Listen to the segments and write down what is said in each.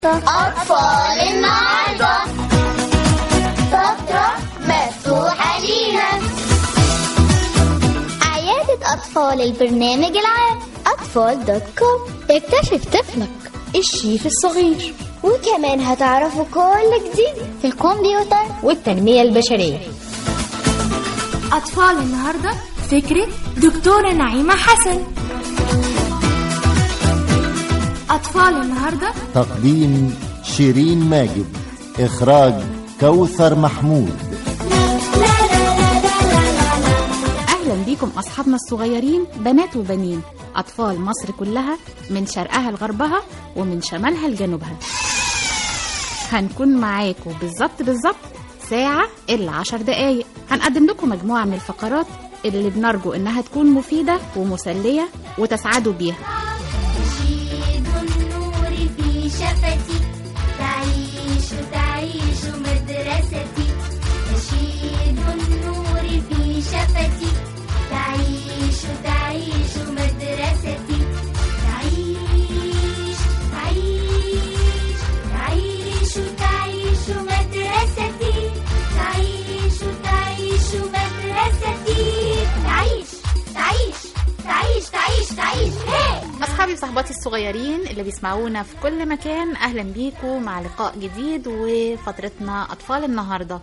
أطفال النهاردة فترة مفتوحة لينا عيادة أطفال البرنامج العام أطفال دوت كوم اكتشف طفلك الشيف الصغير وكمان هتعرفوا كل جديد في الكمبيوتر والتنمية البشرية أطفال النهاردة فكرة دكتورة نعيمة حسن أطفال النهاردة تقديم شيرين ماجد إخراج كوثر محمود أهلا بيكم أصحابنا الصغيرين بنات وبنين أطفال مصر كلها من شرقها لغربها ومن شمالها لجنوبها هنكون معاكم بالظبط بالظبط ساعة إلا عشر دقايق هنقدم لكم مجموعة من الفقرات اللي بنرجو إنها تكون مفيدة ومسلية وتسعدوا بيها نشيد النور في شفتي تعيش تعيش مدرستي نشيد النور في شفتي تعيش تعيش مدرستي تعيش تعيش تعيش تعيش مدرستي تعيش تعيش مدرستي تعيش تعيش تعيش تعيش تعيش هي أصحابي وصحباتي الصغيرين اللي بيسمعونا في كل مكان أهلا بيكم مع لقاء جديد وفترتنا أطفال النهاردة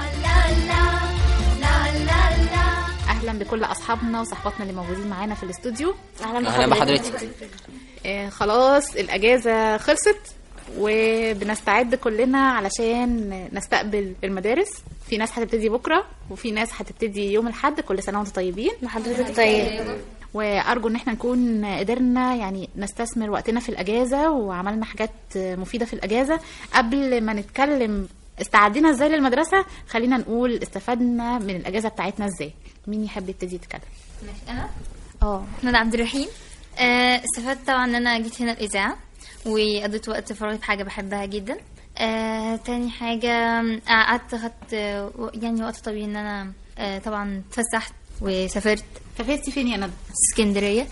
أهلا بكل أصحابنا وصحباتنا اللي موجودين معانا في الاستوديو اهلا بحضرتك آه، خلاص الأجازة خلصت وبنستعد كلنا علشان نستقبل المدارس في ناس هتبتدي بكرة وفي ناس هتبتدي يوم الحد كل سنة وانتم طيبين حضرتك طيب وارجو ان احنا نكون قدرنا يعني نستثمر وقتنا في الاجازه وعملنا حاجات مفيده في الاجازه قبل ما نتكلم استعدينا ازاي للمدرسه خلينا نقول استفدنا من الاجازه بتاعتنا ازاي مين يحب يبتدي يتكلم انا اه ندى عبد الرحيم آه، استفدت طبعا ان انا جيت هنا الاذاعه وقضيت وقت فراغي في حاجه بحبها جدا آه، تاني حاجه آه، قعدت خدت آه، و- يعني وقت طويل ان انا آه، طبعا اتفسحت وسافرت سافرتي فين يا ندى اسكندريه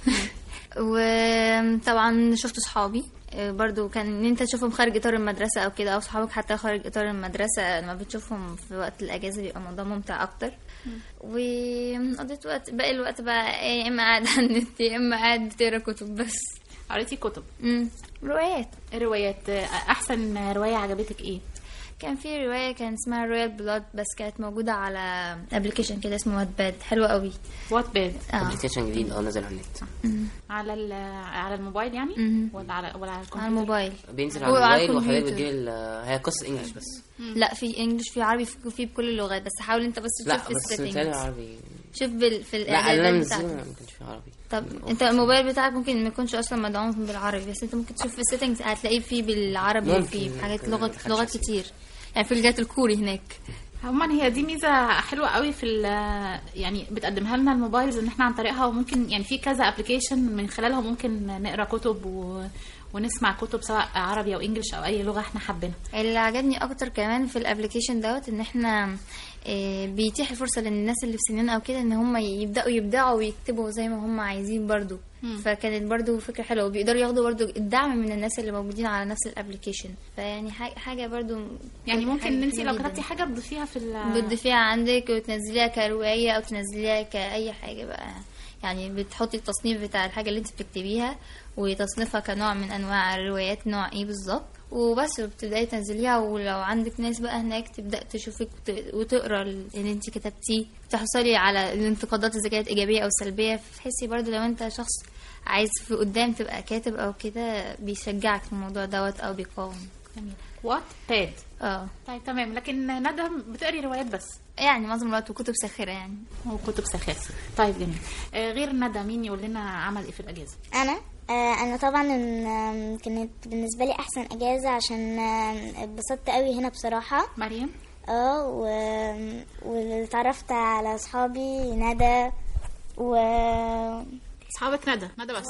وطبعا شفت صحابي آه، برضو كان ان انت تشوفهم خارج اطار المدرسه او كده او صحابك حتى خارج اطار المدرسه لما بتشوفهم في وقت الاجازه بيبقى الموضوع ممتع اكتر وقضيت وقت باقي الوقت بقى يا اما قاعد على النت يا اما قاعد بتقرا كتب بس قريتي كتب امم روايات روايات احسن روايه عجبتك ايه كان في روايه كان اسمها رويال بلاد بس كانت موجوده على ابلكيشن كده اسمه وات باد حلوه قوي وات باد اه ابلكيشن جديد اه نزل على النت على ال- على الموبايل يعني مهم. ولا على ولا على الكمبيوتر على الموبايل بينزل هو على على الموبايل وحضرتك الكمبيوتر. بتجيب ال- هي قصه انجلش بس لا في انجلش في عربي في في بكل اللغات بس حاول انت بس لا تشوف في بس مثال السيتنجز عربي شوف بال في لا انا الاعدادات منزله بتاعتك ما كانش في عربي طب انت الموبايل بتاعك ممكن ما يكونش اصلا مدعوم بالعربي بس انت ممكن تشوف في السيتنجز هتلاقيه فيه بالعربي ممكن، وفيه حاجات ممكن، لغات محدش لغات يسمع. كتير يعني في الجات الكوري هناك عموما هي دي ميزه حلوه قوي في ال- يعني بتقدمها لنا الموبايلز ان احنا عن طريقها وممكن يعني في كذا ابلكيشن من خلالها ممكن نقرا كتب و... ونسمع كتب سواء عربي او انجلش او اي لغه احنا حابينها اللي عجبني اكتر كمان في الابلكيشن دوت ان احنا اه، بيتيح الفرصه للناس اللي في سننا او كده ان هم يبداوا يبدعوا ويكتبوا زي ما هم عايزين برضو فكانت برضو فكره حلوه وبيقدروا ياخدوا برضو الدعم من الناس اللي موجودين على نفس الابلكيشن فيعني حاجه حاجه برضو يعني حاجة ممكن ان انت حلوة لو جداً. كتبتي حاجه تضيفيها في ال... بتضيفيها عندك وتنزليها كرواية أو تنزليها كأي حاجة بقى يعني بتحطي التصنيف بتاع الحاجة اللي انت بتكتبيها وتصنيفها كنوع من أنواع الروايات نوع ايه بالظبط وبس وبتبدأي تنزليها ولو عندك ناس بقى هناك تبدأ تشوفك وت- وتقرا اللي انت كتبتيه تحصلي على الانتقادات إذا كانت إيجابية أو سلبية فتحسي برضو لو انت شخص عايز في قدام تبقى كاتب أو كده بيشجعك في الموضوع دوت أو بيقاوم جميل وات باد اه طيب تمام لكن ندى بتقري روايات بس يعني معظم الوقت وكتب ساخرة يعني وكتب سخافه طيب جميل آه غير ندى مين يقول لنا عمل ايه في الاجازه انا آه، انا طبعا آم، كانت بالنسبه لي احسن اجازه عشان آم، اتبسطت قوي هنا بصراحه مريم اه و... واتعرفت على اصحابي ندى و اصحابك ندى ندى بس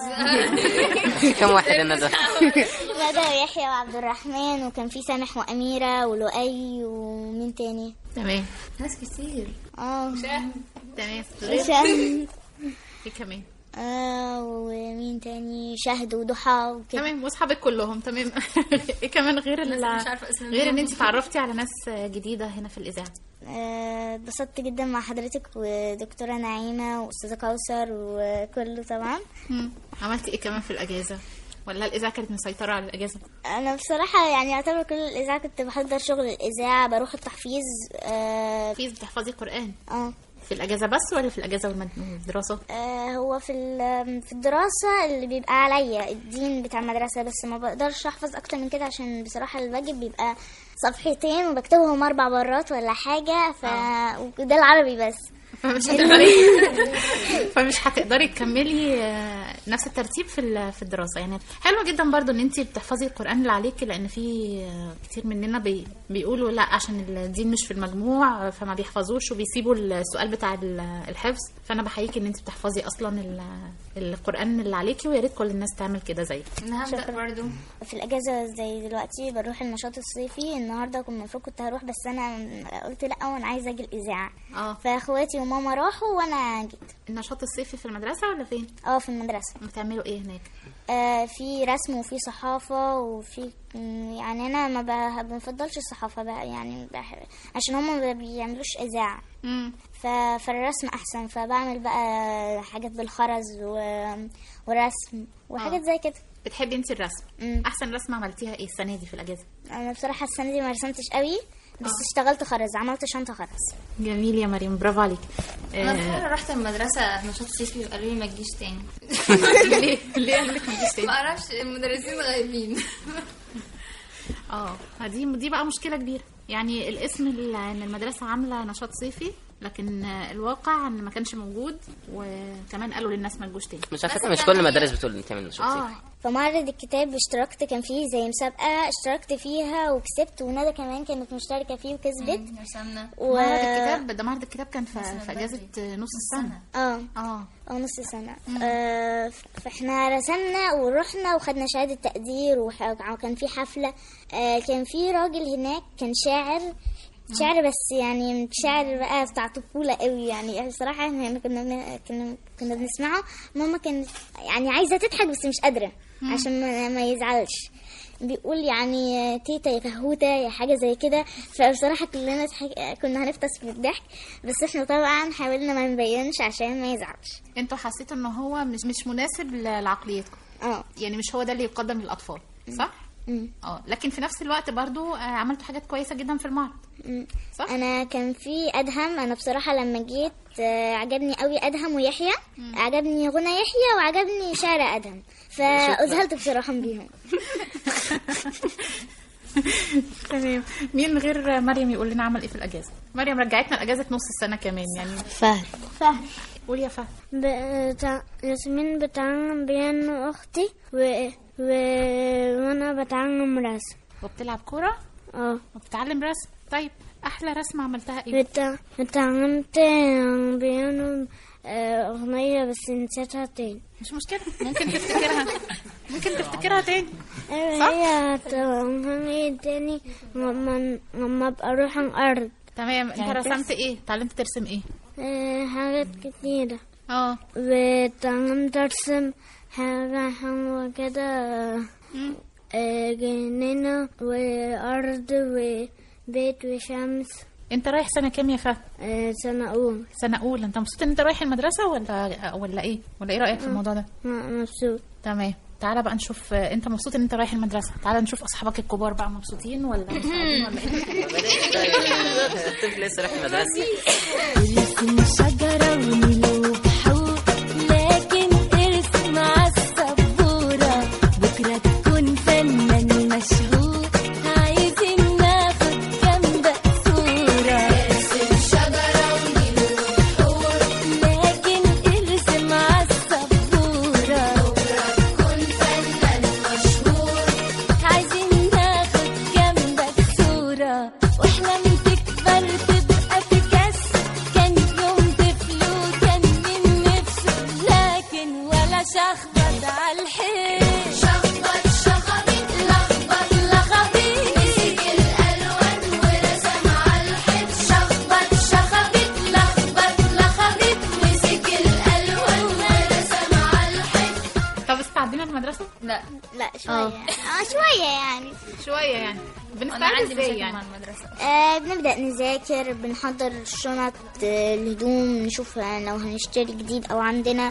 كم واحد انا ده ندى ويحيى وعبد الرحمن وكان في سامح واميره ولؤي ومين تاني تمام ناس كتير اه تمام هشام ايه كمان آه ومين تاني شهد وضحى وكده تمام واصحابك كلهم تمام ايه كمان غير ال... مش عارفة اسم غير ان اليوم. انت تعرفتي على ناس جديده هنا في الاذاعه آه، اتبسطت جدا مع حضرتك ودكتورة نعيمة وأستاذة كوثر وكله طبعا مم. عملتي ايه كمان في الاجازه ولا الاذاعه كانت مسيطره على الاجازه أنا بصراحة يعني أعتبر كل الإذاعة كنت بحضر شغل الإذاعة بروح التحفيظ اه في بتحفظي قران آه. في الاجازه بس ولا في الاجازه والمد- والدراسه آه، هو في ال- في الدراسة اللي بيبقى عليا الدين بتاع المدرسة بس ما بقدرش أحفظ أكتر من كده عشان بصراحة الواجب بيبقى صفحتين وبكتبهم أربع مرات ولا حاجة ف وده العربي بس فمش هتقدري فمش هتقدري تكملي آه، نفس الترتيب في ال- في الدراسه يعني حلو جدا برضو ان انت بتحفظي القران اللي عليكي لان في آه، كتير مننا بي بيقولوا لا عشان الدين مش في المجموع آه، فما بيحفظوش وبيسيبوا السؤال بتاع ال- الحفظ فانا بحييكي ان انت بتحفظي اصلا ال- القران اللي عليكي ويا ريت كل الناس تعمل كده زيك انا هبدا برضو في الأجازة زي دلوقتي بروح المنشط الصيفي النهاردة كنت المفروض كنت هروح بس أنا قلت لأ وأنا عايزة أجي الإذاعة اه فاخواتي وماما راحوا وانا جيت النشاط الصيفي في المدرسه ولا فين اه في المدرسه بتعملوا ايه هناك آه في رسم وفي صحافه وفي مم، يعني انا ما بح- بفضلش الصحافه بقى يعني بح... عشان هما ما بيعملوش اذاعه امم ف... فالرسم احسن فبعمل بقى حاجات بالخرز و... ورسم وحاجات زي كده بتحبي انت الرسم مم. احسن رسمه عملتيها ايه السنه دي في الاجازه انا بصراحه السنه دي ما رسمتش قوي بس اشتغلت خرز عملت شنطه خرز جميل يا مريم برافو عليك انا آه، في مره رحت المدرسه نشاط صيفي وقالوا لي ما تجيش تاني ليه ليه قال لك ما تجيش تاني ما اعرفش المدرسين غايبين اه دي دي بقى مشكله كبيره يعني الاسم ال- ان المدرسه عامله نشاط صيفي لكن آه، الواقع ان ما كانش موجود وكمان قالوا للناس ما تجوش تاني مش على فكره مش كل المدارس بتقول انت تعمل نشاط اه صيفي فمعرض الكتاب اشتركت كان فيه زي مسابقه اشتركت فيها وكسبت وندى كمان كانت مشتركه فيه وكسبت رسمنا و... معرض الكتاب ده معرض الكتاب كان في, في اجازه نص السنه اه اه او نص سنة آه فاحنا رسمنا ورحنا وخدنا شهادة تقدير وح- وكان في حفلة آه كان في راجل هناك كان شاعر شعر بس يعني مش شعر بقى بتاع طفولة قوي يعني بصراحة احنا كنا بن- كنا كنا بنسمعه ماما كانت يعني عايزة تضحك بس مش قادرة عشان ما, ما يزعلش بيقول يعني تيتا يا فهوتة يا حاجة زي كده فبصراحة كلنا ضحك- كنا هنفطس من الضحك بس احنا طبعا حاولنا ما نبينش عشان ما يزعلش انتوا حسيتوا ان هو مش مش مناسب ل- لعقليتكم اه يعني مش هو ده اللي يقدم للاطفال صح مم. اه لكن في نفس الوقت برضو آه، عملتوا حاجات كويسه جدا في المعرض مم. صح انا كان في ادهم انا بصراحه لما جيت آه، عجبني قوي ادهم ويحيى عجبني غنى يحيى وعجبني شعر ادهم فاذهلت بصراحه بيهم تمام مين غير مريم يقول لنا عمل ايه في الاجازه مريم رجعتنا الاجازه نص السنه كمان يعني فهد فهد قول يا فهد بتاع ياسمين بتعلم بيانو أختي و... و... وأنا بتعلم رسم وبتلعب كوره اه وبتتعلم رسم طيب احلى رسمه عملتها ايه بتاع... اتعلمت بيانو آه، أغنية بس نسيتها تاني مش مشكله ممكن تفتكرها ممكن تفتكرها تاني أيوة هي هتغني تاني لما لما أبقى أروح الأرض تمام انت رسمت ايه اتعلمت ترسم ايه آه، حاجات كتيرة اه واتعلمت أرسم حاجة حلوة كده آه، جنينة وأرض وبيت وشمس انت رايح سنه كام يا فهد آه، سنة أولى سنه اولى انت مبسوط ان انت رايح المدرسه ولا ولا ايه ولا ايه رايك في الموضوع ده م- مبسوط تمام تعالى بقى نشوف آه، انت مبسوط ان انت رايح المدرسة تعالى نشوف اصحابك الكبار بقى مبسوطين ولا مش قاعدين ولا ايه الطفل لسه رايح المدرسه ارسم شجرة ونلوب حوق لكن ارسم عالسبورة بكرة تكون فنان مشهور عايزين ناخد جنبك صورة ارسم شجرة ونلوب حوق لكن ارسم عالسبورة بكرة تكون فنان مشهور عايزين ناخد جنبك صورة واحلم تكبر تبقى بيكاسو كان يوم طفل وكان يعني انا بنستعد عندي ازاي مشاكل يعني مع المدرسه آه بنبدأ نذاكر بنحضر الشنط آه، الهدوم نشوف آه، لو هنشتري جديد أو عندنا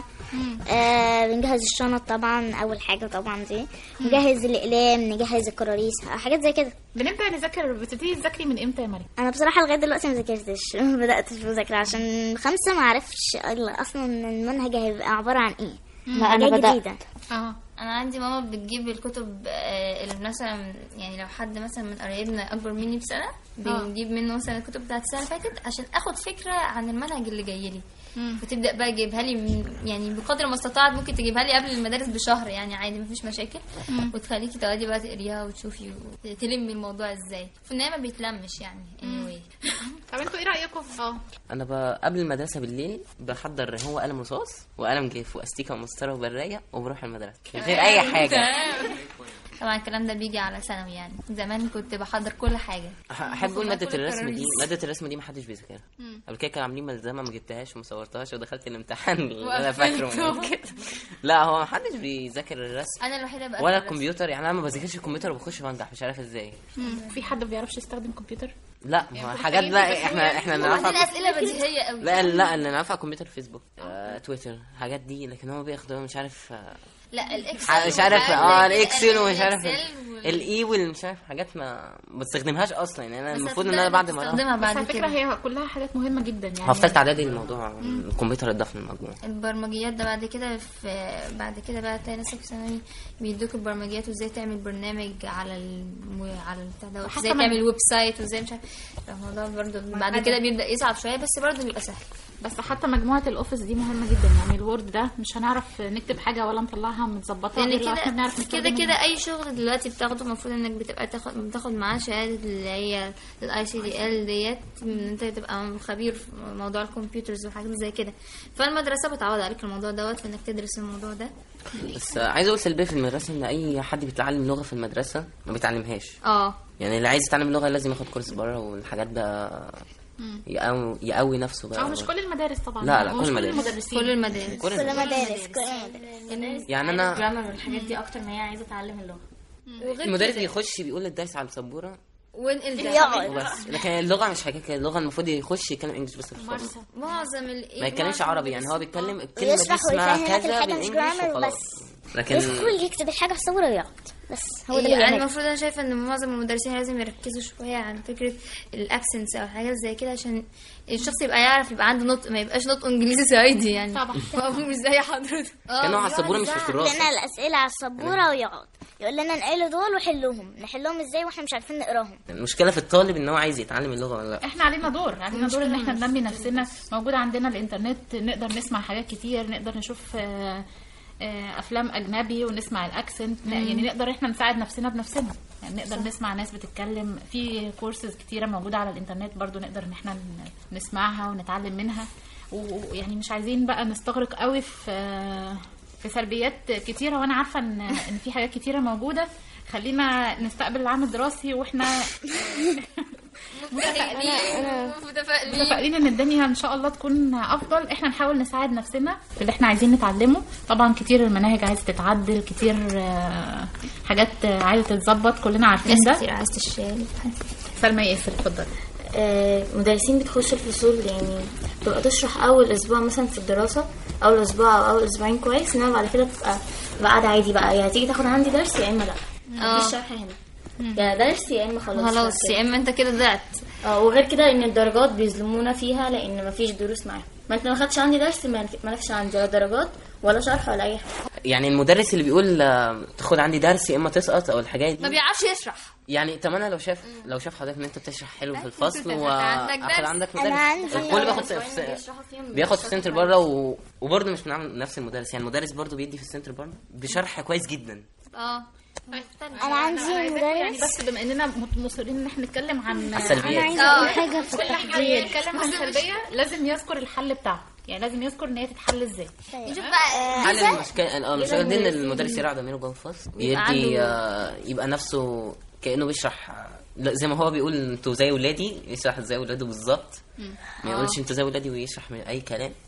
آه بنجهز الشنط طبعا أول حاجة طبعا دي نجهز الأقلام نجهز الكراريس حاجات زي كده بنبدا نذاكر بتبتدي تذاكري من امتى يا مريم أنا بصراحة لغاية دلوقتي ما ذاكرتش ما بدأتش مذاكرة عشان خمسة ما عرفش أصلا المنهج هيبقى عبارة عن إيه لا انا حاجة بدات جديدة. اه انا عندي ماما بتجيب الكتب آه، اللي مثلا يعني لو حد مثلا من قرايبنا اكبر مني بسنه بنجيب منه مثلا الكتب بتاعت السنه اللي فاتت عشان اخد فكره عن المنهج اللي جاي لي فتبدا بقى تجيبها لي من- يعني بقدر ما استطاعت ممكن تجيبها لي قبل المدارس بشهر يعني عادي مفيش مشاكل وتخليكي تقعدي بقى تقريها وتشوفي وتلمي الموضوع ازاي في النهايه ما بيتلمش يعني anyway طب انتوا ايه رايكم اه انا ب... قبل المدرسه بالليل بحضر هو قلم رصاص وقلم جاف واستيكه ومسطره وبرايه وبروح المدرسه من غير اي حاجه طبعا الكلام ده بيجي على ثانوي يعني زمان كنت بحضر كل حاجه احب اقول ماده كل الرسم دي الكراريس. ماده الرسم دي محدش بيذاكرها قبل كده كانوا عاملين ملزمه ما جبتهاش وما صورتهاش ودخلت الامتحان اللي انا فاكره من كده لا هو محدش بيذاكر الرسم انا الوحيده بقى ولا الكمبيوتر يعني انا ما بذاكرش الكمبيوتر وبخش بنجح مش عارف ازاي في حد ما بيعرفش يستخدم كمبيوتر لا ما حاجات لا احنا احنا نعرف عندنا اسئله بديهيه قوي لا لا اللي نعرفها على الكمبيوتر فيسبوك آه، تويتر الحاجات دي لكن هم بياخدوها مش عارف آه، لا الاكسل مش عارف اه الاكسل ومش عارف الإكسل وال- الاي والمش عارف حاجات ما ما بستخدمهاش اصلا يعني انا بس المفروض ان انا بعد ما أروح- تستخدمها بس بعد على فكره كده هي كلها حاجات مهمه جدا يعني هو في ثالثه اعدادي الموضوع الكمبيوتر اتضاف من المجموع البرمجيات ده بعد كده في بعد كده بقى تاني نفسك في ثانوي بيدوك البرمجيات وازاي تعمل برنامج على الم... على البتاع ده وحتى وازاي من- تعمل ويب سايت وازاي مش عارف الموضوع برضه بعد حاجة. كده بيبدا يصعب شويه بس برضه بيبقى سهل بس حتى مجموعه الاوفيس دي مهمه جدا يعني الوورد ده مش هنعرف نكتب حاجه ولا نطلعها متظبطه لان غير لو احنا كده بنعرف كده نستخدمها. كده اي شغل دلوقتي بتاخده المفروض انك بتبقى تاخد بتاخد معاه شهاده اللي هي الاي سي دي ال ديت ان انت تبقى خبير في موضوع الكمبيوترز وحاجات زي كده فالمدرسه بتعود عليك الموضوع دوت في انك تدرس الموضوع ده بس آه، عايز اقول سلبيه في المدرسه ان اي حد بيتعلم لغه في المدرسه ما بيتعلمهاش اه يعني اللي عايز يتعلم لغه لازم ياخد كورس بره والحاجات ده يقوي, يقوي نفسه بقى اه مش كل المدارس طبعا لا، لا، ومش كل المدارس. المدرسين كل المدارس كل كل المدرسة. مدارس كل مدارس يعني انا الجرامر والحاجات دي اكتر ما هي عايزه اتعلم اللغه وغير المدرس كده بيخش بيقول الدرس على السبوره وانقل ده يقعد وبس لكن اللغه مش حاجه كده اللغه المفروض يخش يتكلم انجلش بس في الفصل ممارسه معظم ال ما يتكلمش معظم عربي يعني هو المدرسين- بيتكلم الكلمه دي ويشرح اسمها ويفهمك كذا الحاجة مش بالانجلش grammar وخلاص بس. لكن يدخل يكتب الحاجة في الصورة ويقعد بس هو ده اللي يعني بيعمله المفروض انا شايفه ان معظم المدرسين لازم يركزوا شويه عن فكره الاكسنتس او حاجات زي كده عشان الشخص يبقى يعرف يبقى عنده نطق ما يبقاش نطق انجليزي صعيدي يعني طبعا. هو مش زي حضرتك اه كانوا على السبوره مش في الكراسه لنا الأسئلة على السبورة ويقعد يقول لنا انقلوا دول وحلوهم نحلهم ازاي واحنا مش عارفين نقراهم المشكله في الطالب ان هو عايز يتعلم اللغه ولا لا احنا علينا دور علينا دور ان احنا ننمي نفسنا موجود عندنا الانترنت نقدر نسمع حاجات كتير نقدر نشوف آه، آه، افلام اجنبي ونسمع الاكسنت يعني نقدر احنا نساعد نفسنا بنفسنا يعني نقدر نسمع ناس بتتكلم في كورسز كتيره موجوده على الانترنت برضو نقدر ان احنا ن- نسمعها ونتعلم منها ويعني مش عايزين بقى نستغرق قوي في آه، في سلبيات كتيره وانا عارفه ان ان في حاجات كتيره موجوده خلينا نستقبل العام الدراسي واحنا متفائلين متفائلين متفائلين ان الدنيا ان شاء الله تكون افضل احنا نحاول نساعد نفسنا في اللي احنا عايزين نتعلمه طبعا كتير المناهج عايزه تتعدل كتير آه، حاجات آه، عايزه تتظبط كلنا عارفين ناس كتير ده عايز تشتغل سلمى ياسر اتفضلي آه، مدرسين بتخش الفصول يعني تبقى تشرح اول اسبوع مثلا في الدراسه اول اسبوع او اول اسبوعين كويس انما بعد كده بتبقى تبقى قاعده عادي بقى يا تيجي تاخد عندي درس يا اما لا مفيش شرح هنا يا درس يا اما خلاص خلاص كده. يا اما انت كده ضعت اه وغير كده ان الدرجات بيظلمونا فيها لان مفيش دروس معاهم ما انت ما خدتش عندي درس ما مالكش عندي ولا درجات ولا شرح ولا اي حاجه يعني المدرس اللي بيقول آه، تاخد عندي درس يا اما تسقط او الحاجات ما دي بيعرفش يشرح يعني طب انا لو شاف لو شاف حضرتك ان انت بتشرح حلو في الفصل أنت عندك واخد درس. عندك أنا مدرس عندي- الكل بياخد في بيشرحوا فيهم بياخد في سنتر بره و... وبرضه مش بنعمل نفس المدرس يعني المدرس برضه بيدي في السنتر بره بشرح كويس جدا اه انا عندي يعني مدرس بس بما اننا مت- مصرين ان احنا نتكلم عن السلبيات. عايزة اه. اقول حاجة في كل حاجه التحضير يتكلم عن سلبيه لازم يذكر الحل بتاعها يعني لازم يذكر ان هي تتحل ازاي نشوف بقى حل المشكله اه المشكله دي ان المدرس يرعى ضميره جوه الفصل ويبقى يدي عنده- آه، يبقى نفسه كانه بيشرح آه، لا، زي ما هو بيقول انتوا زي ولادي يشرح زي ولاده بالظبط ما يقولش انتوا زي ولادي ويشرح من اي كلام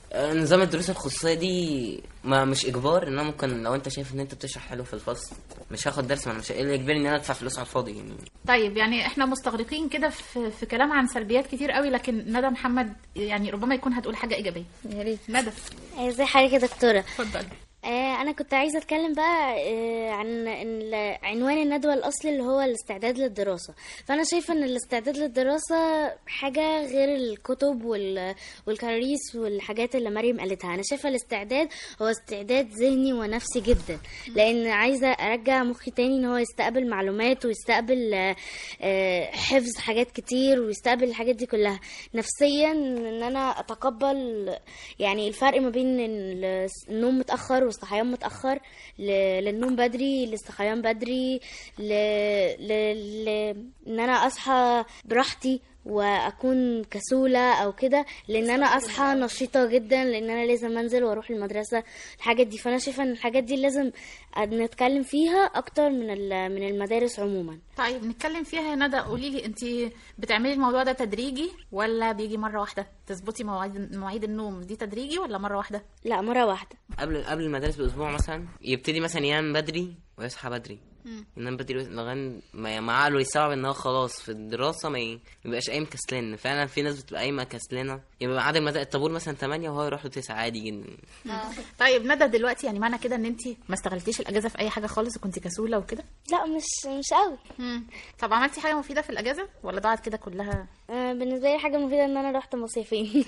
آه، نظام الدروس الخصوصيه دي ما مش اجبار ان انا ممكن لو انت شايف ان انت بتشرح حلو في الفصل مش هاخد درس ما انا مش ايه اللي يجبرني ان انا ادفع فلوس على الفاضي يعني طيب يعني احنا مستغرقين كده في, في كلام عن سلبيات كتير قوي لكن ندى محمد يعني ربما يكون هتقول حاجه ايجابيه يا ريت ندى ازي حضرتك يا دكتوره اتفضلي آه، أنا كنت عايزة أتكلم بقى آه، عن ال- عنوان الندوة الأصلي اللي هو الاستعداد للدراسة فأنا شايفة إن الاستعداد للدراسة حاجة غير الكتب وال- والكراريس والحاجات اللي مريم قالتها أنا شايفة الاستعداد هو استعداد ذهني ونفسي جدا لأن عايزة أرجع مخي تاني إن هو يستقبل معلومات ويستقبل آه، آه، حفظ حاجات كتير ويستقبل الحاجات دي كلها نفسيا إن أنا أتقبل يعني الفرق ما بين ال- النوم متأخر والصحيان متأخر ل- للنوم بدري للصحيان بدري ل... ل... ل... ان انا اصحى براحتي واكون كسولة او كده لان انا اصحى نشيطة جدا لان انا لازم انزل واروح المدرسة الحاجات دي فانا شايفة ان الحاجات دي لازم نتكلم فيها اكتر من ال- من المدارس عموما طيب نتكلم فيها يا ندى قولي لي انت بتعملي الموضوع ده تدريجي ولا بيجي مره واحده تظبطي مواعيد مواعيد النوم دي تدريجي ولا مره واحده لا مرة واحدة قبل قبل المدارس باسبوع مثلا يبتدي مثلا ينام بدري ويصحى بدري ينام بدري لغايه ما ما عقله يستوعب ان هو خلاص في الدراسه ما ي- ما يبقاش قايم كسلان فعلا في ناس بتبقى قايمه كسلانه يبقى ميعاد المد- الطابور مثلا 8 وهو يروح له 9 عادي جدا طيب ندى دلوقتي يعني معنى كده ان انت ما استغلتيش الاجازه في اي حاجه خالص وكنت كسوله وكده لا مش مش قوي طب عملتي حاجه مفيده في الاجازه ولا ضاعت كده كلها آه، بالنسبة لي حاجة مفيدة ان انا رحت مصيفين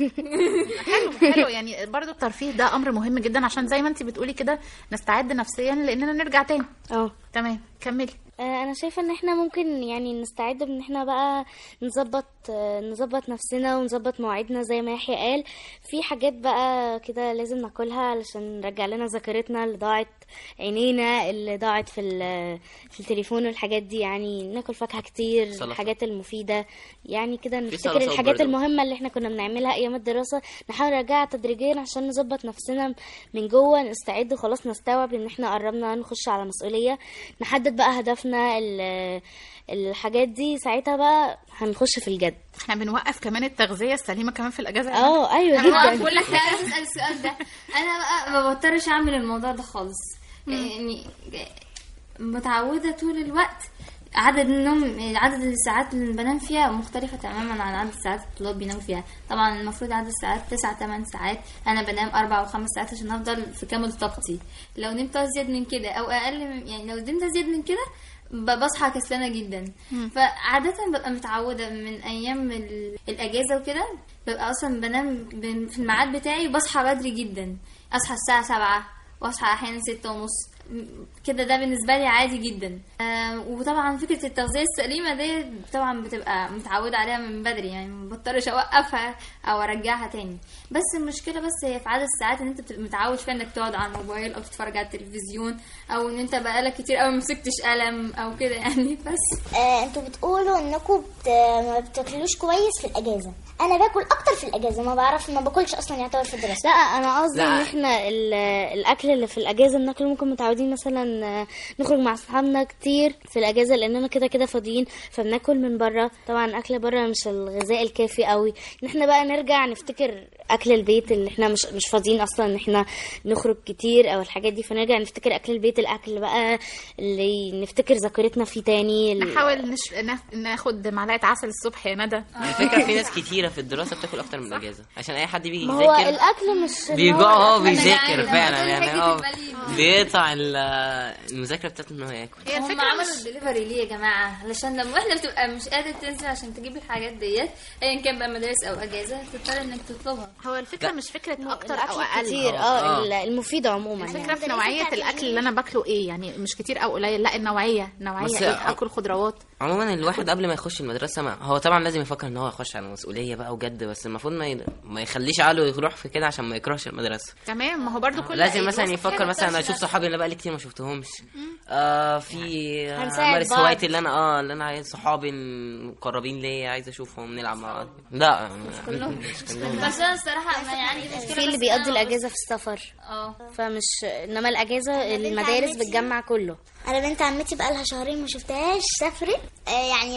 حلو حلو يعني برضو الترفيه ده امر مهم جدا عشان زي ما انت بتقولي كده نستعد نفسيا لاننا نرجع تاني اه تمام كملي آه، انا شايفه ان احنا ممكن يعني نستعد بان احنا بقى نظبط آه، نظبط نفسنا ونظبط مواعيدنا زي ما يحيى قال في حاجات بقى كده لازم ناكلها علشان نرجع لنا ذاكرتنا اللي ضاعت عينينا اللي ضاعت في ال- في التليفون والحاجات دي يعني ناكل فاكهه كتير سلطة. الحاجات المفيده يعني كده نفتكر سلطة الحاجات وبرجر. المهمه اللي احنا كنا بنعملها ايام الدراسه نحاول نرجعها تدريجيا عشان نظبط نفسنا من جوه نستعد وخلاص نستوعب ان احنا قربنا نخش على مسؤوليه نحدد بقى هدفنا ال- الحاجات دي ساعتها بقى هنخش في الجد احنا بنوقف كمان التغذيه السليمه كمان في الاجازه اه ايوه انا جدا بقول لك عايز اسال السؤال ده انا بقى ما بضطرش اعمل الموضوع ده خالص يعني متعوده طول الوقت عدد النوم عدد الساعات اللي بنام فيها مختلفة تماما عن عدد الساعات الطلاب بيناموا فيها طبعا المفروض عدد الساعات تسعة تمن ساعات أنا بنام أربع وخمس ساعات عشان أفضل في كامل طاقتي لو نمت أزيد من كده أو أقل من يعني لو نمت أزيد من كده ب- بصحى كسلانة جدا فعادة ببقى متعودة من أيام ال- الأجازة وكده ببقى أصلا بنام ب- في الميعاد بتاعي وبصحى بدري جدا أصحى الساعة سبعة وأصحى أحيانا ستة ونص م- كده ده بالنسبة لي عادي جدا آه وطبعا فكرة التغذية السليمة دي طبعا بتبقى متعودة عليها من بدري يعني ما بضطرش أوقفها أو أرجعها تاني بس المشكلة بس هي في عدد الساعات إن أنت بتبقى متعود فيها إنك تقعد على الموبايل أو تتفرج على التلفزيون أو إن أنت بقالك كتير أوي مسكتش قلم أو كده يعني بس آه، انتوا بتقولوا انكم بت... ما بتاكلوش كويس في الاجازه انا باكل اكتر في الاجازه ما بعرف ما باكلش اصلا يعتبر في الدراسه لا انا قصدي لا. ان احنا ال- الاكل اللي في الاجازه بناكله ممكن متعودين مثلا آه، نخرج مع اصحابنا كتير في الاجازه لاننا كده كده فاضيين فبناكل من بره طبعا اكل بره مش الغذاء الكافي قوي ان احنا بقى نرجع نفتكر اكل البيت اللي احنا مش مش فاضيين اصلا ان احنا نخرج كتير او الحاجات دي فنرجع نفتكر اكل البيت الاكل بقى اللي نفتكر ذاكرتنا فيه تاني ال- نحاول نش... ناخ- ناخد معلقه عسل الصبح يا ندى الفكره في ناس كتيره في الدراسه بتاكل اكتر من الاجازه عشان اي حد بيجي ما هو يذاكر الاكل مش إن بيجوع هو هو الأكل بيذاكر جعان. فعلا دول يعني حاجة اه البليد. بيقطع ال- المذاكره بتاعته ان هو ياكل هي هم الفكره عملوا مش الدليفري ليه يا جماعه علشان لما احنا بتبقى مش قادر تنزل عشان تجيب الحاجات ديت ايا كان بقى مدارس او اجازه تضطر انك تطلبها هو الفكره مش فكره اكتر الاكل او اقل كتير آه. اه ال- المفيد عموما الفكره يعني في نوعيه الاكل اللي انا باكله ايه يعني مش كتير او قليل لا النوعيه نوعيه بس- ايه اكل خضروات عموما الواحد قبل ما يخش المدرسه ما هو طبعا لازم يفكر ان هو يخش على مسؤوليه بقى وجد بس المفروض ما, ي... ما يخليش عقله يروح في كده عشان ما يكرهش المدرسه تمام ما هو برضو كل لازم مثلا الوصف يفكر كده مثلا انا بتاعت اشوف صحابي اللي بقالي كتير ما شفتهمش آه في آه، هنساعد امارس بعض. هوايتي اللي انا اه اللي انا عايز صحابي المقربين ليا عايز اشوفهم نلعب مع بعض لا مش كلهم بس انا الصراحه ما عندي مشكله في اللي بس بيقضي أنا الاجازه في السفر اه فمش انما الاجازه بنت المدارس عمتي- بتجمع كله انا بنت عمتي بقالها شهرين ما شفتهاش سافرت آه، يعني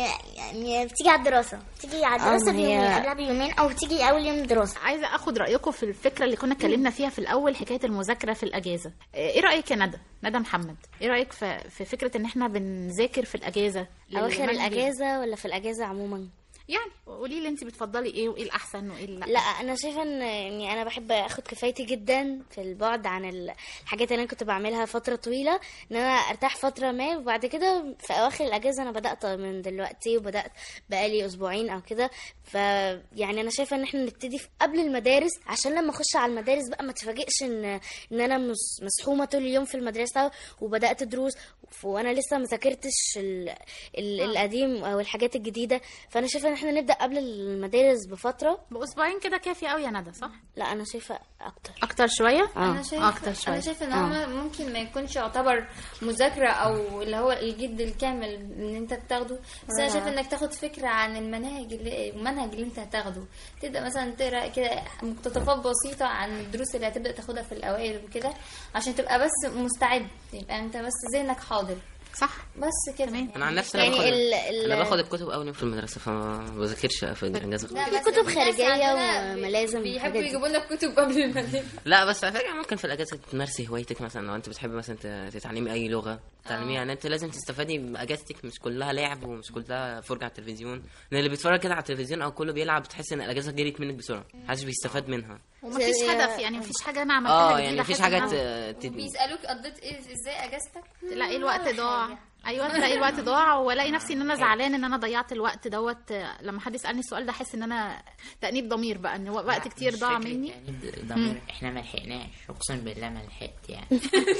يعني بتيجي على الدراسة بتيجي على الدراسة ما هي- بيومين قبلها بيومين أو بتيجي أول يوم دراسة عايزه اخد رايكم في الفكره اللي كنا اتكلمنا فيها في الاول حكايه المذاكره في الاجازه ايه رايك يا ندى ندى محمد ايه رايك في في فكره ان احنا بنذاكر في الاجازه اواخر للمنهج؟ الاجازه ولا في الاجازه عموما يعني قولي لي انت بتفضلي ايه وايه الاحسن وايه اللي لا انا شايفه ان يعني انا بحب اخد كفايتي جدا في البعد عن ال- الحاجات اللي انا كنت بعملها فتره طويله ان انا ارتاح فتره ما وبعد كده في اواخر الاجازه انا بدات من دلوقتي وبدات بقالي اسبوعين او كده فيعني انا شايفه ان احنا نبتدي في- قبل المدارس عشان لما اخش على المدارس بقى ما تفاجئش ان ان انا مس- مسحومه طول اليوم في المدرسه وبدات دروس وانا لسه ما ذاكرتش ال- ال- القديم او الحاجات الجديده فانا شايفه ان احنا نبدا قبل المدارس بفتره باسبوعين كده كافي قوي يا ندى صح لا انا شايفه اكتر اكتر شويه اه انا شايفه اكتر شويه انا شايفه ان هو ممكن ما يكونش يعتبر مذاكره او اللي هو الجد الكامل ان انت بتاخده بس انا شايفه انك تاخد فكره عن المناهج اللي المنهج اللي انت هتاخده تبدا مثلا تقرا كده مقتطفات بسيطه عن الدروس اللي هتبدا تاخدها في الاوائل وكده عشان تبقى بس مستعد يبقى انت بس ذهنك حاضر صح بس كده انا عن نفسي انا يعني باخد ال- ال- انا باخد الكتب اول يوم في المدرسه فما بذاكرش في الاجازه لا، في بس كتب الناس خارجية عندنا وملازم بيحبوا والحاجات دي. يجيبوا لنا كتب قبل المدارس لا بس على فكره ممكن في الاجازه تمارسي هوايتك مثلا لو انت بتحبي مثلا ت- تتعلمي اي لغه تتعلمي يعني انت لازم تستفادي باجازتك مش كلها لعب ومش كلها فرجه على التلفزيون لان اللي بيتفرج كده على التلفزيون او كله بيلعب بتحس ان الاجازه جريت منك بسرعه محدش بيستفاد منها ومفيش زي- هدف يعني مفيش حاجه انا عملتها اه جديدة يعني مفيش حاسة حاجه إن أنا- ت- ت- بيسالوك قضيت ايه ازاي اجازتك تلاقي الوقت ضاع ايوه تلاقي الوقت ضاع والاقي نفسي ان انا زعلان ان انا ضيعت الوقت دوت لما حد يسالني السؤال ده احس ان انا تانيب ضمير بقى ان وقت كتير مش ضاع فكرة مني يعني ضمير احنا ما لحقناش اقسم بالله ما لحقت يعني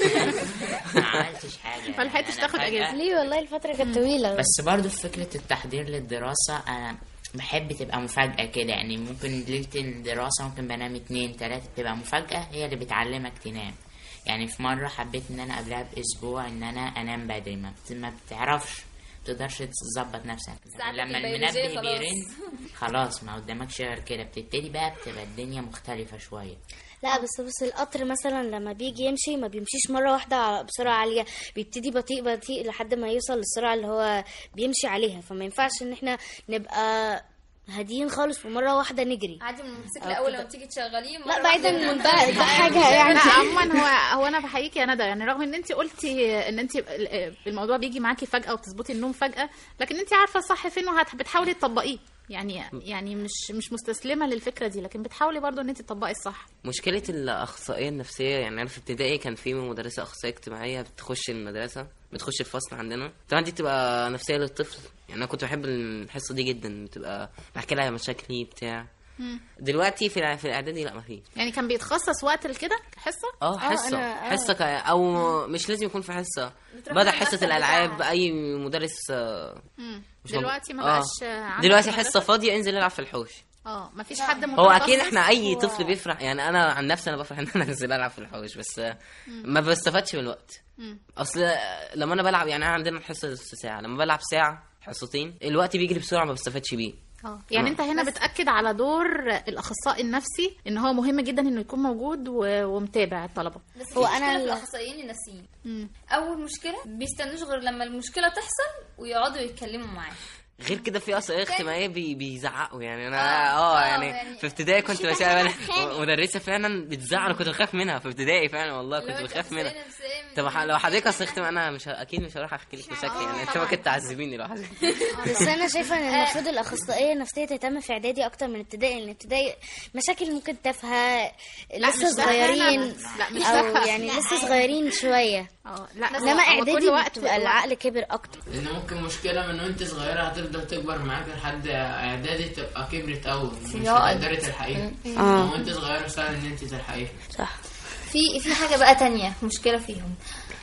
ما عملتش حاجه ما لحقتش أنا تاخد فجأة- أجازة. ليه والله الفتره كانت طويله بس برضو في فكره التحضير للدراسه انا بحب تبقى مفاجأة كده يعني ممكن ليلة الدراسة ممكن بنام اتنين تلاتة تبقى مفاجأة هي اللي بتعلمك تنام يعني في مرة حبيت ان انا قبلها باسبوع ان انا انام بدري ما, بت... ما بتعرفش تقدرش تظبط نفسك ساعتك لما البيولوجية المنبه خلاص. بيرن خلاص ما قدامكش غير كده بتبتدي بقى بتبقى الدنيا مختلفة شوية لا بس بس القطر مثلا لما بيجي يمشي ما بيمشيش مره واحده على- بسرعه عاليه بيبتدي بطيء بطيء لحد ما يوصل للسرعه اللي هو بيمشي عليها فما ينفعش ان احنا نبقى هاديين خالص ومره واحده نجري عادي من الموتوسيكل أو اول كده. لما تيجي تشغليه لا مرة بعيدا واحدة من بتنام. ده ده حاجه يعني لا عموما هو هو انا بحييك يا ندى يعني رغم ان انت قلتي ان انت الموضوع بيجي معاكي فجاه وتظبطي النوم فجاه لكن انت عارفه الصح فين وبتحاولي تطبقيه يعني يعني مش مش مستسلمه للفكره دي لكن بتحاولي برضو ان انت تطبقي الصح مشكلة الأخصائية النفسية يعني أنا في ابتدائي كان في مدرسة أخصائية اجتماعية بتخش المدرسة بتخش الفصل عندنا طبعا دي بتبقى نفسية للطفل يعني أنا كنت بحب الحصة دي جدا بتبقى بحكي لها مشاكلي بتاع دلوقتي في الع- في الإعدادي لا ما فيش يعني كان بيتخصص وقت لكده حصه اه حصة أنا- آه. حصة ك... أو مش لازم يكون في حصة بتروح بدل على حصة المكتب الألعاب بتاعها. أي مدرس آه، مش موجود. دلوقتي ما آه. بقاش عندك دلوقتي في المدرسة؟ حصة فاضية انزل العب في الحوش اه ما فيش حد هو اكيد متخصص احنا اي و- طفل بيفرح يعني انا عن نفسي انا بفرح ان انا انزل العب في الحوش بس آه، ما بستفادش من الوقت اصل آه، لما انا بلعب يعني انا عندنا الحصه نص ساعه لما بلعب ساعه حصتين الوقت بيجري بسرعه ما بستفادش بيه اه يعني انت هنا بتاكد على دور الاخصائي النفسي ان هو مهم جدا انه يكون موجود و- ومتابع الطلبه بس هو هو أنا انا ال- الاخصائيين النفسيين اول مشكله بيستنوش غير لما المشكله تحصل ويقعدوا يتكلموا معاه غير كده في اصلا اجتماعيه بي بيزعقوا يعني انا آه، اه آه، يعني يعني في ابتدائي كنت مش بشوف انا بتخانق. مدرسه فعلا بتزعق انا كنت بخاف منها في ابتدائي فعلا والله لو كنت انت بخاف منها أخصائية نفسية طب ح- لو حضرتك اصل اختم انا مش ه- اكيد مش هروح احكي لك مشاكلي يعني انت ممكن تعذبيني لو حضرتك بس انا شايفه ان المفروض الاخصائيه النفسيه تهتم في اعدادي اكتر من ابتدائي لان ابتدائي مشاكل ممكن تافهه لسه مش تافهة صغيرين أنا. لا، مش او تافهة. يعني لسه صغيرين شويه اه لا انما هو- هو كل اعدادي وقت بتبقى العقل كبر اكتر لان ممكن مشكله من وانت صغيره هتفضل تكبر معاك لحد اعدادي تبقى كبرت قوي مش يا هتقدري تلحقيها آه. وانت صغيره سهل ان انت تلحقيها صح في في حاجه بقى تانية مشكله فيهم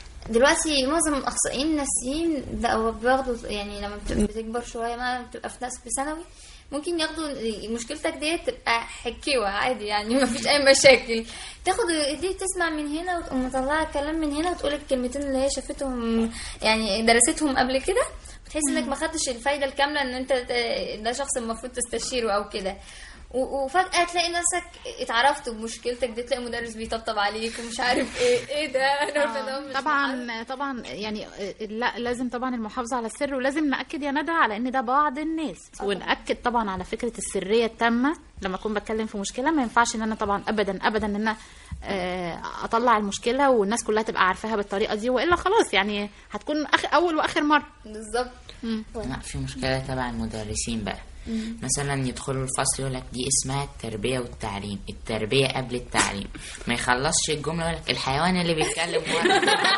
دلوقتي معظم الاخصائيين النفسيين بقوا بياخدوا يعني لما بت- بتكبر شويه ما بتبقى في ناس في ثانوي ممكن ياخدوا مشكلتك دي تبقى حكيوه عادي يعني ما فيش اي مشاكل تاخد دي تسمع من هنا وتقوم مطلعه كلام من هنا وتقول الكلمتين اللي هي شافتهم يعني درستهم قبل كده بتحس انك ما خدتش الفايده الكامله ان انت ت- ده شخص المفروض تستشيره او كده و- وفجأة تلاقي نفسك اتعرفت بمشكلتك دي تلاقي مدرس بيطبطب عليك ومش عارف ايه ايه ده انا عارفه ده مش طبعا طبعا يعني آه، لا لازم طبعا المحافظه على السر ولازم ناكد يا ندى على ان ده بعض الناس وناكد طبعا على فكره السريه التامه لما اكون بتكلم في مشكله ما ينفعش ان انا طبعا ابدا ابدا ان انا آه، اطلع المشكله والناس كلها تبقى عارفاها بالطريقه دي والا خلاص يعني هتكون أخ اول واخر مره بالظبط لا في مشكلة تبع المدرسين بقى مثلا يدخلوا الفصل يقول لك دي اسمها التربية والتعليم التربية قبل التعليم ما يخلصش الجملة يقول لك الحيوان اللي بيتكلم ورا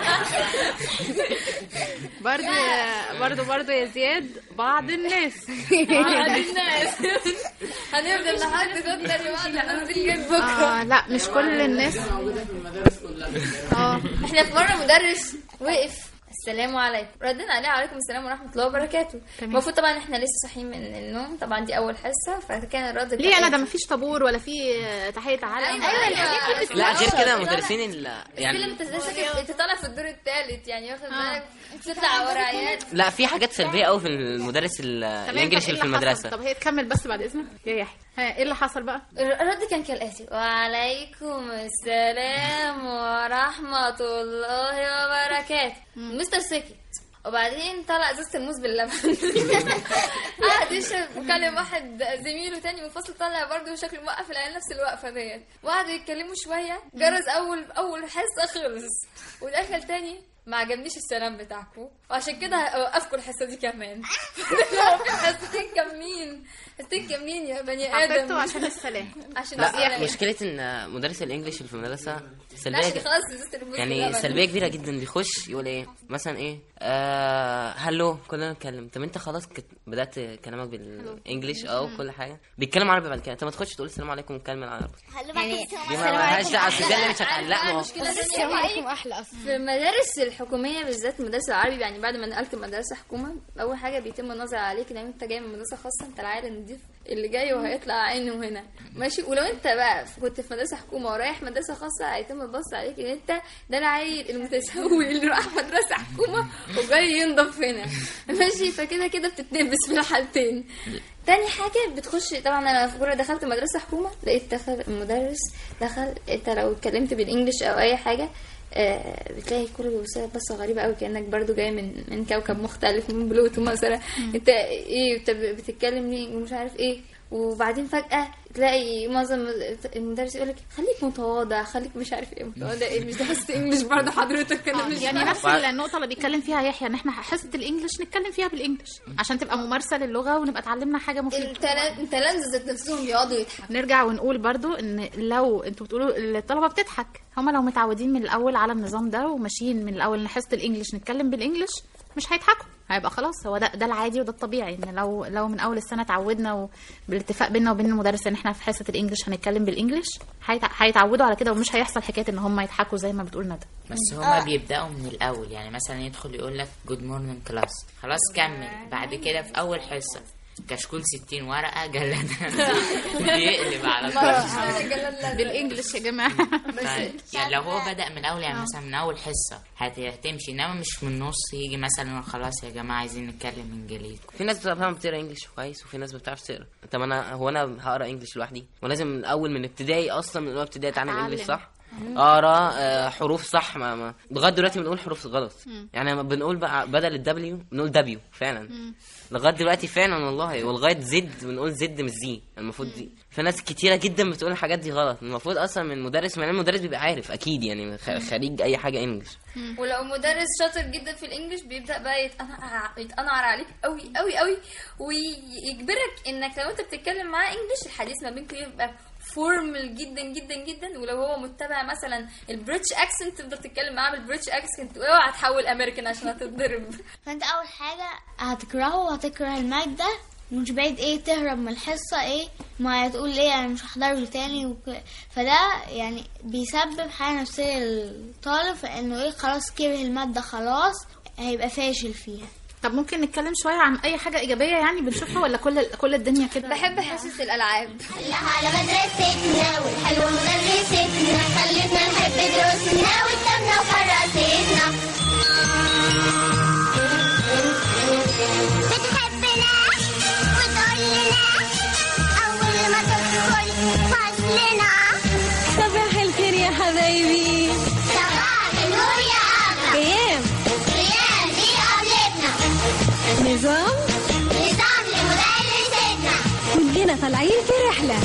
برضه برضه برضه يا زياد بعض الناس بعض الناس هنفضل لحد تاني بعض الناس دي لغاية بكره آه لا مش كل الناس اه احنا في مره مدرس وقف السلام عليكم ردنا عليه عليكم السلام ورحمه الله وبركاته المفروض طبعا احنا لسه صاحيين من النوم طبعا دي اول حصه فكان الرد ليه انا ده مفيش طابور ولا في تحيه علم ايوه الحاجات دي لا غير كده مدرسين ال- يعني يعني انت لسه انت طالع في الدور الثالث يعني واخد بالك بتطلع ورا عيال لا في حاجات سلبيه قوي في المدرس ال- تمام، الانجليش طب اللي إيه في اللي حصل؟ المدرسه طب هي تكمل بس بعد اذنك يا يحيى ها ايه اللي حصل بقى الرد كان كالاتي وعليكم السلام ورحمه الله وبركاته مستر سكت وبعدين طلع ازازه الموز باللبن قعد يشرب وكلم واحد زميله تاني من الفصل طلع برضه شكله موقف العيال نفس الوقفه ديت وقعدوا يتكلموا شويه جرس اول اول حصه خلص ودخل تاني ما عجبنيش السلام بتاعكم وعشان كده اوقفكم الحصه دي كمان لو في حصتين كاملين حصتين كاملين يا بني ادم عفرته عشان السلام عشان لا السلام. مشكله ان مدرس الانجليش اللي في المدرسه لا، سلبيه عشان ج- خلاص ازازه الموز يعني باللبن. سلبيه كبيره جدا بيخش يقول ايه مثلا ايه آه هلو كلنا نتكلم طب انت خلاص كت... بدات كلامك بالانجليش او كل حاجه بيتكلم عربي بعد كده انت ما تخش تقول السلام عليكم ونكمل عربي يعني دي ما لهاش دعوه أصل ده اللي مش هتعلق ما هو السلام عليكم احلى اصلا في المدارس الحكوميه بالذات المدارس العربي يعني بعد ما نقلت مدرسه حكومه اول حاجه بيتم النظر عليك ان انت جاي من مدرسه خاصه انت العيل النضيف اللي جاي وهيطلع عينه هنا ماشي ولو انت بقى كنت في مدرسه حكومه ورايح مدرسه خاصه هيتم البص عليك ان انت ده العيل المتسول اللي راح مدرسه حكومه وجاي ينضف هنا ماشي فكده كده بتتنبس في الحالتين تاني حاجة بتخش طبعا انا في مرة دخلت مدرسة حكومة لقيت دخل المدرس دخل انت لو اتكلمت بالانجلش او اي حاجة آه، بتلاقي كله بيبص لك بصه غريبه قوي كانك برضو جاي من من كوكب مختلف من بلوتو مثلا انت ايه انت بتتكلم ليه ومش عارف ايه وبعدين فجاه تلاقي معظم المدرس يقول لك خليك متواضع خليك مش عارف ايه متواضع ايه مش ده حصه انجلش برضه حضرتك انا مش يعني فاهمة. نفس النقطه اللي بيتكلم فيها يحيى ان احنا حصه الانجليش نتكلم فيها بالانجليش عشان تبقى ممارسه للغه ونبقى اتعلمنا حاجه مفيده التلا- التلامذة ذات نفسهم يقعدوا يضحكوا نرجع ونقول برضو ان لو انتوا بتقولوا الطلبه بتضحك هما لو متعودين من الاول على النظام ده وماشيين من الاول ان حصه الانجليش نتكلم بالانجليش مش هيضحكوا هيبقى خلاص هو ده ده العادي وده الطبيعي ان لو لو من اول السنه اتعودنا وبالاتفاق بيننا وبين المدرس ان احنا في حصه الانجليش هنتكلم بالانجليش هيتع- هيتعودوا على كده ومش هيحصل حكايه ان هم يضحكوا زي ما بتقول ندى بس هما بيبدأوا من الأول يعني مثلا يدخل يقول لك جود مورنينج كلاس خلاص كمل بعد كده في أول حصة كشكول 60 ورقة جلد بيقلب على طول بالانجليش يا جماعه ف- يعني لو هو بدأ من الأول يعني مثلا من أول حصة هت- هتمشي إنما مش من النص يجي مثلا خلاص يا جماعة عايزين نتكلم إنجليزي في ناس بتفهم بتقرا انجلش كويس وفي ناس ما بتعرفش تقرا طب انا هو انا هقرا انجلش لوحدي ولازم من الاول من ابتدائي اصلا من اول ابتدائي اتعلم أتعلم. انجلش صح اقرا آه، حروف صح ما, ما لغايه دلوقتي بنقول حروف غلط مم. يعني لما بنقول بقى بدل الدبليو بنقول دبليو فعلا لغايه دلوقتي فعلا والله ولغايه زد بنقول زد مش زي المفروض دي في ناس كتيره جدا بتقول الحاجات دي غلط المفروض اصلا من مدرس من المدرس بيبقى عارف اكيد يعني خ- خريج اي حاجه انجلش ولو مدرس شاطر جدا في الانجليش بيبدا بقى يتقنع يتقنعر عليك قوي قوي قوي ويجبرك انك لو انت بتتكلم معاه انجليش الحديث ما بينكم يبقى فورمال جدا جدا جدا ولو هو متبع مثلا البريتش اكسنت تفضل تتكلم معاه بالبريتش اكسنت واوعى تحول امريكان عشان هتتضرب فانت اول حاجه هتكرهه وهتكره المادة مش بعيد ايه تهرب من الحصة ايه ما تقول ايه انا مش هحضره تاني وك... فده يعني بيسبب حالة نفسية للطالب فانه ايه خلاص كره المادة خلاص هيبقى فاشل فيها طب ممكن نتكلم شويه عن اي حاجه ايجابيه يعني بنشوفها ولا كل كل الدنيا كده بحب حصص الالعاب على مدرستنا والحلوة مدرستنا خلتنا نحب دروسنا وكتابنا وكراستنا بتحبنا وتقول لنا أول ما تدخل نظام نظام لمدرستنا كلنا طالعين في رحلة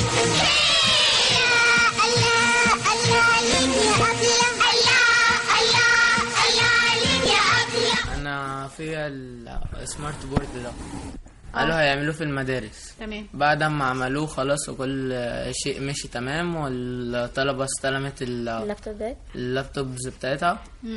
الله الله عليك يا أبلة الله الله الله عليك يا أبلة انا في السمارت بورد ده قالوا هيعملوه في المدارس تمام بعد ما عملوه خلاص وكل شيء مشي تمام والطلبة استلمت ال- اللابتوبات اللابتوبز بتاعتها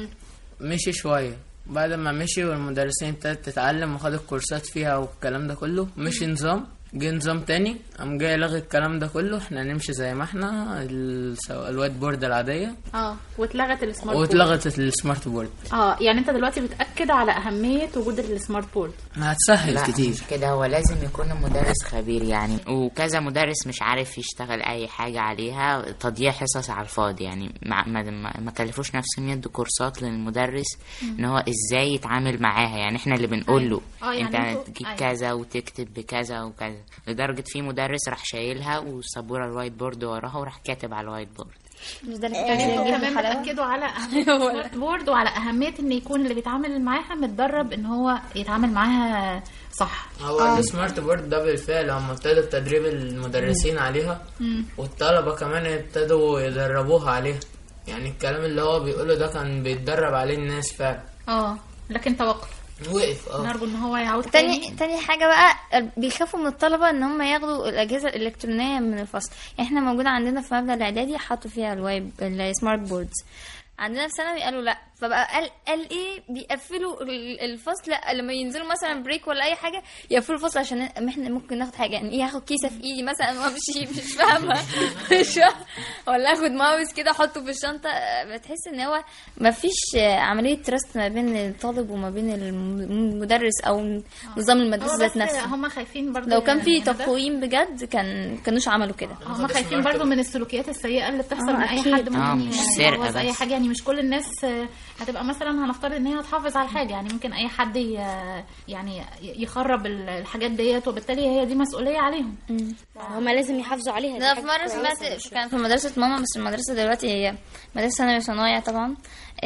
مشي شوية بعد ما مشي والمدرسين ابتدت تتعلم وخدت كورسات فيها والكلام ده كله مشي نظام جه نظام تاني قام جاي لغي الكلام ده كله احنا نمشي زي ما احنا الس- الوايت بورد العادية اه واتلغت السمارت بورد واتلغت السمارت بورد اه يعني انت دلوقتي بتاكد على اهميه وجود السمارت بورد هتسهل لا كتير مش كده هو لازم يكون المدرس خبير يعني وكذا مدرس مش عارف يشتغل اي حاجه عليها تضييع حصص على الفاضي يعني ما ما, ما, ما كلفوش نفسهم يدوا كورسات للمدرس ان هو ازاي يتعامل معاها يعني احنا اللي بنقول له آه، يعني انت انتوا- تجيب أيوة. كذا وتكتب بكذا وكذا لدرجه في مدرس راح شايلها والسبوره الوايت بورد وراها وراح كاتب على الوايت بورد مش ده اللي يعني كان انتوا بيجيب كمان الحلاوة؟ بتاكدوا على اهميه السمارت بورد وعلى اهميه ان يكون اللي بيتعامل معاها متدرب ان هو يتعامل معاها صح هو السمارت بورد ده بالفعل هم ابتدوا تدريب المدرسين عليها مم. والطلبة كمان ابتدوا يدربوها عليها يعني الكلام اللي هو بيقوله ده كان بيتدرب عليه الناس فعلا اه لكن توقف وقف اه نرجو ان هو يعود تاني تاني حاجة بقى بيخافوا من الطلبة ان هم ياخدوا الأجهزة الإلكترونية من الفصل يعني احنا موجودة عندنا في مبنى الإعدادي حطوا فيها الوايب السمارت بوردز عندنا في ثانوي قالوا لا فبقى قال قال ايه بيقفلوا ال- الفصل لما ينزلوا مثلا بريك ولا اي حاجه يقفلوا الفصل عشان احنا ممكن ناخد حاجه يعني ايه هاخد كيسه في ايدي مثلا وامشي مش فاهمه مش فاهمة. ولا اخد ماوس كده احطه في الشنطه بتحس ان هو ما فيش عمليه تراست ما بين الطالب وما بين المدرس او نظام المدرسه ذات نفسه هم خايفين برضو لو كان في يعني ده- تقويم بجد كان كانوش عملوا كده هم خايفين برضو من السلوكيات السيئه اللي بتحصل آه، من اي أكيد. حد ممكن آه، مش سرقة يبوظ اي بس. حاجه يعني مش كل الناس آه، هتبقى مثلا هنفترض ان هي هتحافظ على الحاجه يعني ممكن اي حد ي- يعني يخرب ال- الحاجات ديت وبالتالي هي دي مسؤوليه عليهم هما لازم يحافظوا عليها دي ده في حاجة مرة كويسة سمعت مش كان في مدرسة ماما بس المدرسة دلوقتي هي مدرسة ثانوي صنايع طبعا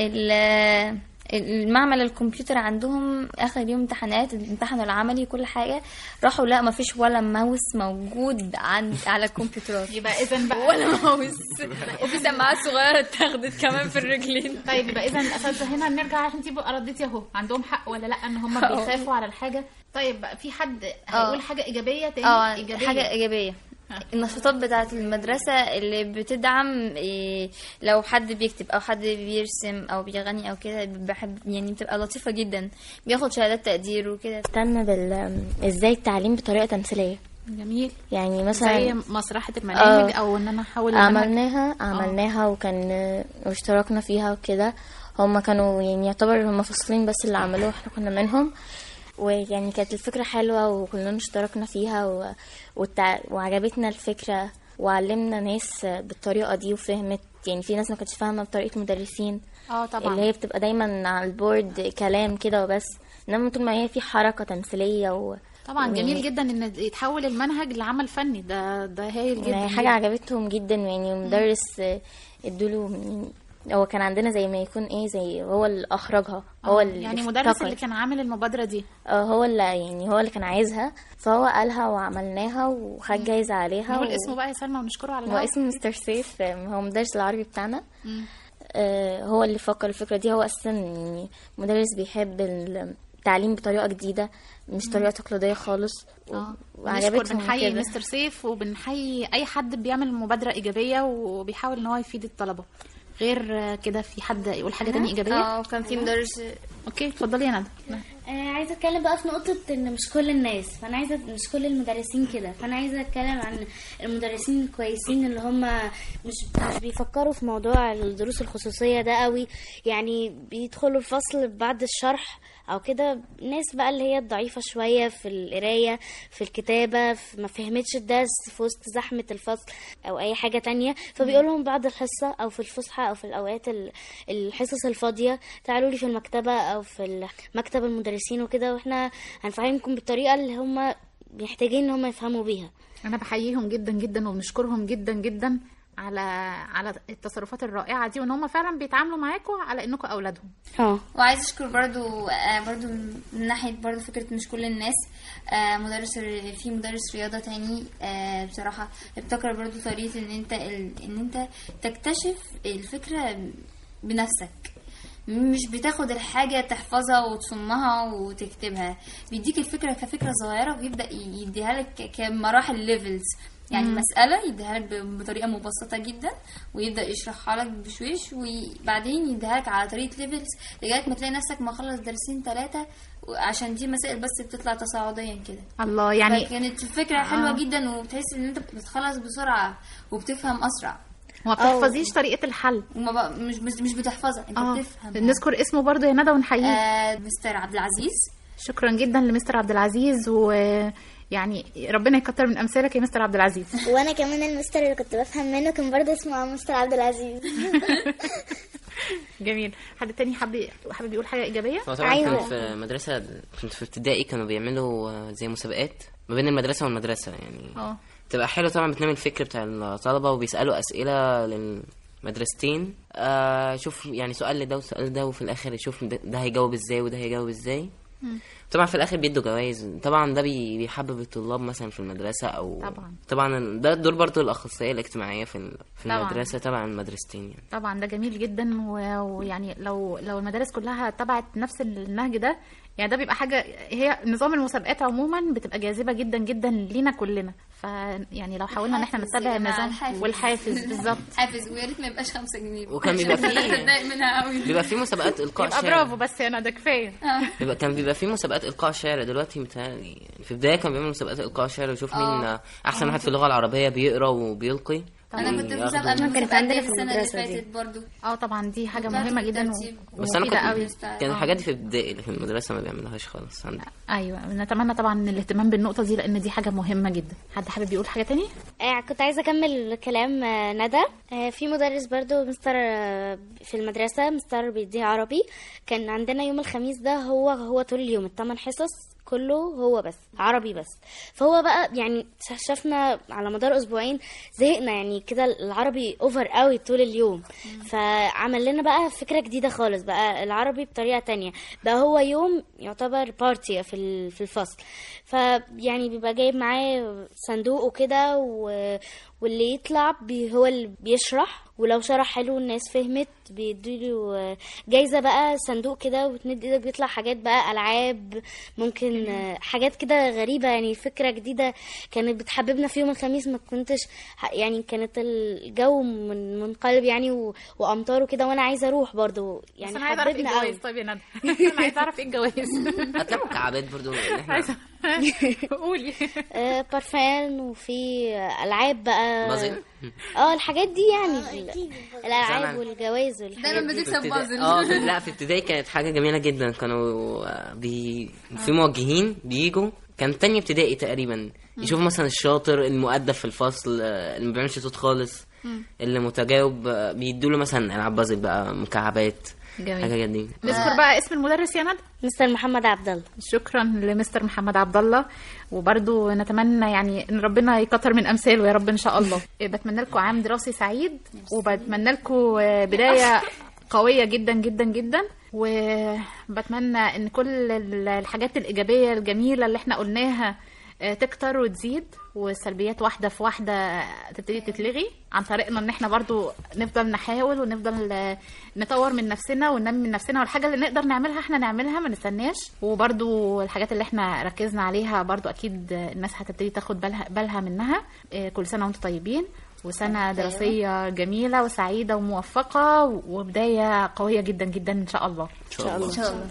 ال- المعمل الكمبيوتر عندهم اخر يوم امتحانات امتحنوا العملي كل حاجه راحوا لا ما فيش ولا ماوس موجود عند على الكمبيوترات يبقى اذا بقى ولا ماوس وفي سماعات صغيره اتاخدت كمان في الرجلين طيب يبقى اذا الاساتذه هنا نرجع عشان تبقى رديتي اهو عندهم حق ولا لا ان هم آه. بيخافوا على الحاجه طيب بقى في حد آه. هيقول حاجه ايجابيه تاني اه ايجابيه حاجه ايجابيه النشاطات بتاعة المدرسة اللي بتدعم إيه لو حد بيكتب أو حد بيرسم أو بيغني أو كده بحب يعني بتبقى لطيفة جدا بياخد شهادات تقدير وكده اهتم بال ازاي التعليم بطريقه تمثيليه جميل يعني زي مثلا مسرحه المناهج آه. او ان انا احول المنهج. عملناها عملناها وكان واشتركنا فيها وكده هما كانوا يعني يعتبر هما فصلين بس اللي عملوه احنا كنا منهم ويعني كانت الفكرة حلوة وكلنا اشتركنا فيها و... والتع... وعجبتنا الفكرة وعلمنا ناس بالطريقة دي وفهمت يعني في ناس ما كانتش فاهمة بطريقة المدرسين اه طبعا اللي هي بتبقى دايما على البورد كلام كده وبس انما طول ما هي في حركة تمثيلية و... طبعا و- جميل جدا ان يتحول المنهج لعمل فني ده ده هايل جدا يعني حاجة عجبتهم جدا يعني المدرس آه، ادوله من- هو كان عندنا زي ما يكون ايه زي هو اللي اخرجها هو آه، اللي يعني افتكر. مدرس اللي كان عامل المبادره دي اه هو اللي يعني هو اللي كان عايزها فهو قالها وعملناها وخد جايزة عليها نقول و... اسمه بقى يا سلمى ونشكره على هو الهوا. اسمه مستر سيف آه، هو مدرس العربي بتاعنا مم. آه، هو اللي فكر الفكرة دي هو أساسا يعني مدرس بيحب التعليم بطريقة جديدة مش طريقة تقليدية خالص و- اه نشكر وعجبتهم بنحيي كده مستر سيف وبنحيي اي حد بيعمل مبادره ايجابيه وبيحاول ان هو يفيد الطلبه غير آه، كده في حد يقول حاجه تانية ايجابيه اه وكان في مدرس اوكي اتفضلي يا ندى آه عايزه اتكلم بقى في نقطه ان مش كل الناس فانا عايزه مش كل المدرسين كده فانا عايزه اتكلم عن المدرسين الكويسين اللي هم مش مش بيفكروا في موضوع الدروس الخصوصيه ده قوي يعني بيدخلوا الفصل بعد الشرح او كده ناس بقى اللي هي الضعيفه شويه في القرايه في الكتابه في ما فهمتش الدرس في وسط زحمه الفصل او اي حاجه تانية فبيقولهم بعد الحصه او في الفسحه او في الاوقات ال- الحصص الفاضيه تعالوا لي في المكتبه او في مكتب المدرسين وكده واحنا هنفهمكم بالطريقه اللي هم محتاجين ان هم يفهموا بيها انا بحييهم جدا جدا وبنشكرهم جدا جدا على على التصرفات الرائعه دي وان هم فعلا بيتعاملوا معاكم على انكم اولادهم اه وعايز اشكر برضو آه، برضو من ناحيه برضو فكره مش كل الناس آه، مدرس ر- في مدرس رياضه تاني آه، بصراحه ابتكر برضو طريقه ان انت ال- ان انت تكتشف الفكره بنفسك مش بتاخد الحاجة تحفظها وتصمها وتكتبها بيديك الفكرة كفكرة صغيرة ويبدأ يديها لك ك- كمراحل ليفلز يعني مم. مسألة يديها لك ب- بطريقة مبسطة جدا ويبدأ يشرحها لك بشويش وبعدين يديها لك على طريقة ليفلز لغاية ما تلاقي نفسك مخلص درسين ثلاثة عشان دي مسائل بس بتطلع تصاعديا كده الله يعني كانت فكرة حلوة آه. جدا وبتحس ان انت بتخلص بسرعة وبتفهم اسرع وما بتحفظيش طريقه الحل وما بقى مش مش مش بتحفظها انت اه بتفهم نذكر اسمه برضو يا ندى ونحييه آه مستر عبد العزيز شكرا جدا لمستر عبد العزيز ويعني ربنا يكتر من امثالك يا مستر عبد العزيز وانا كمان المستر اللي كنت بفهم منه كان برضه اسمه مستر عبد العزيز جميل حد تاني حابب حابب يقول حاجه ايجابيه هو طبعا كنت في مدرسة كنت في ابتدائي كانوا بيعملوا آه، زي مسابقات ما بين المدرسة والمدرسة يعني اه تبقى حلو طبعا بتنمي الفكر بتاع الطلبة وبيسألوا أسئلة للمدرستين آه شوف يعني سؤال لده وسؤال ده وفي الآخر يشوف ده, ده هيجاوب ازاي وده هيجاوب ازاي طبعا في الآخر بيدوا جوائز طبعا ده بي- بيحبب الطلاب مثلا في المدرسة أو طبعا. طبعا ده دور برضو الأخصائية الاجتماعية في ال- في طبعا. المدرسة تبع المدرستين يعني طبعا ده جميل جدا و- ويعني لو لو المدارس كلها تبعت نفس النهج ده يعني ده بيبقى حاجه هي نظام المسابقات عموما بتبقى جاذبه جدا جدا لينا كلنا فيعني لو حاولنا ان احنا الحافز نتبع يا جماعة، النظام الحافز. والحافز بالظبط حافز ويا ريت ما يبقاش 5 جنيه وكان بيبقى فيه- بتضايق منها قوي بيبقى في مسابقات إلقاء يبقى شعر برافو بس يا ندى كفايه بيبقى كان بيبقى في مسابقات القاء شعر دلوقتي متهيألي يعني في البدايه كان بيعملوا مسابقات القاء شعر ويشوف مين آه. احسن آه. واحد في اللغه العربيه بيقرا وبيلقي انا كنت في ياخدوا- مسابقه من كانت المسابقات عندنا دي في السنه اللي المدرسة دي. فاتت برضو اه طبعا دي حاجه وكانت مهمه جدا بالترتيب. و- بس انا ومفيدة كنت قوي كان آه. الحاجات دي في الابتدائي لكن المدرسه ما بيعملوهاش خالص عندي ايوه نتمنى طبعا الاهتمام بالنقطه دي لان دي حاجه مهمه جدا حد حابب يقول حاجه تاني آه، كنت عايزه اكمل كلام آه، ندى آه، في مدرس برضو مستر آه، في المدرسه مستر بيديه عربي كان عندنا يوم الخميس ده هو هو طول اليوم الثمان حصص كله هو بس عربي بس فهو بقى يعني شافنا على مدار اسبوعين زهقنا يعني كده العربي اوفر قوي طول اليوم فعمل لنا بقى فكره جديده خالص بقى العربي بطريقه تانية بقى هو يوم يعتبر بارتي في ال- في الفصل فيعني بيبقى جايب معاه صندوق وكده و... واللي يطلع بي هو اللي بيشرح ولو شرح حلو الناس فهمت بيديله جايزة بقى صندوق كده وتمد ايدك بيطلع حاجات بقى ألعاب ممكن حاجات كده غريبة يعني فكرة جديدة كانت بتحببنا في يوم الخميس ما كنتش يعني كانت الجو من منقلب يعني و... وأمطار وكده وأنا عايزة أروح برضو يعني بس انا عايزه اعرف ايه حببنا قوي. الجواز طيب يا ندى انا عايزه اعرف ايه الجواز هتلاقوا مكعبات برضو إن احنا عايزه قولي آه، بارفان وفي العاب بقى بازل. اه الحاجات دي يعني ال- الالعاب زمان. والجواز والحاجات دي في ابتدائي- اه في- لا في ابتدائي كانت حاجه جميله جدا كانوا آه، بي في موجهين بيجوا كان تانية ابتدائي تقريبا يشوفوا مثلا الشاطر المؤدب في الفصل آه، اللي ما بيعملش صوت خالص اللي متجاوب آه، بيدوا له مثلا العاب بازل بقى مكعبات جميل. حاجه دي نذكر بقى اسم المدرس يا ندى مستر محمد عبد الله شكرا لمستر محمد عبد الله وبرضو نتمنى يعني ان ربنا يكتر من امثاله يا رب ان شاء الله بتمنى لكم عام دراسي سعيد وبتمنى لكم بدايه قويه جدا جدا جدا وبتمنى ان كل الحاجات الايجابيه الجميله اللي احنا قلناها آه، تكتر وتزيد والسلبيات واحده في واحده تبتدي تتلغي عن طريقنا ان احنا برضو نفضل نحاول ونفضل آه، نطور من نفسنا وننمي من نفسنا والحاجه اللي نقدر نعملها احنا نعملها ما نستناش وبرضو الحاجات اللي احنا ركزنا عليها برضو اكيد الناس هتبتدي تاخد بالها بالها منها آه، كل سنه وانتم طيبين وسنة دراسية جميلة وسعيدة وموفقة وبداية قوية جدا جدا إن شاء الله ان شاء الله ان شاء الله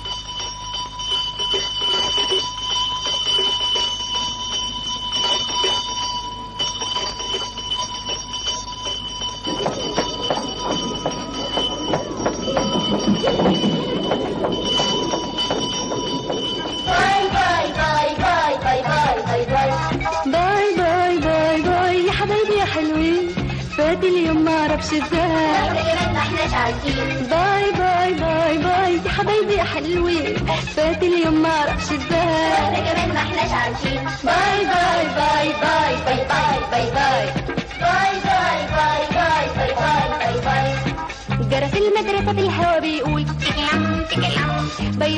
باي باي باي باي يا حبايبي يا حلوين فات اليوم ما اعرفش ازاي باي باي باي باي يا حبايبي يا حلوين فات اليوم ما اعرفش ازاي باي باي باي باي باي باي باي باي باي باي باي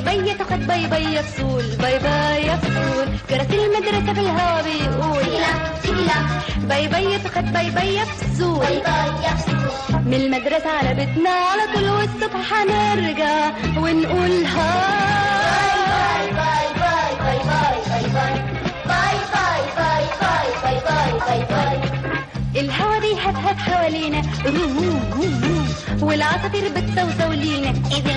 باي تاخد باي باي يا فصول باي باي يا فصول جرس المدرسة في الهوا بيقول باي باي تاخد باي باي يا فصول باي باي يا فصول من المدرسة على بيتنا على طول والصبح هنرجع ونقول هاي باي باي باي باي باي باي باي باي باي باي باي باي باي باي الهوا بيهفهف حوالينا والعصافير بتصوصو لينا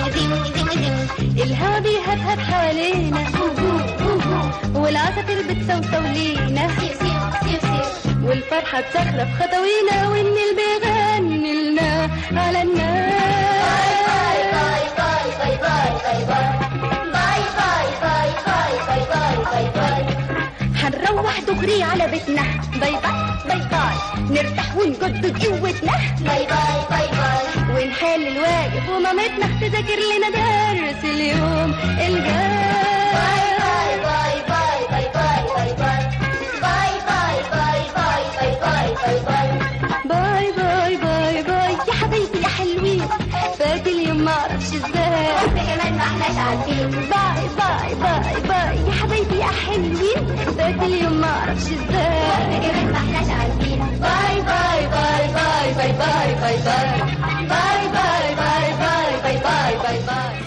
الهوا بيهفهف حوالينا والعصافير بتصوصو لينا والفرحة بتخلف خطوينا والنيل بيغني لنا على الناس باي باي باي باي باي باي باي باي باي باي باي باي باي هنروح دغري على بيتنا باي باي باي باي نرتاح ونجدد قوتنا باي باي باي باي ونحل الواجب ومامتنا تذاكر لنا درس اليوم الجاي باي باي باي باي باي باي باي باي باي باي باي باي باي باي باي باي باي باي يا حبايبي يا حلوين فات اليوم ما اعرفش ازاي كمان ما احناش عارفين باي باي باي باي يا حبايبي يا حلوين فات اليوم ما اعرفش ازاي كمان ما احناش عارفين باي باي باي باي باي باي باي باي باي باي باي باي باي باي باي باي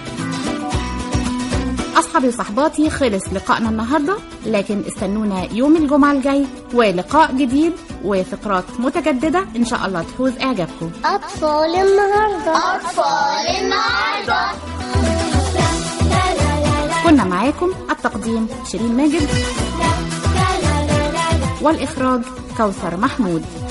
أصحابي وصحباتي خلص لقائنا النهاردة لكن استنونا يوم الجمعة الجاي ولقاء جديد وفقرات متجددة إن شاء الله تفوز إعجابكم أطفال النهاردة أطفال النهاردة كنا معاكم التقديم شيرين ماجد والإخراج كوثر محمود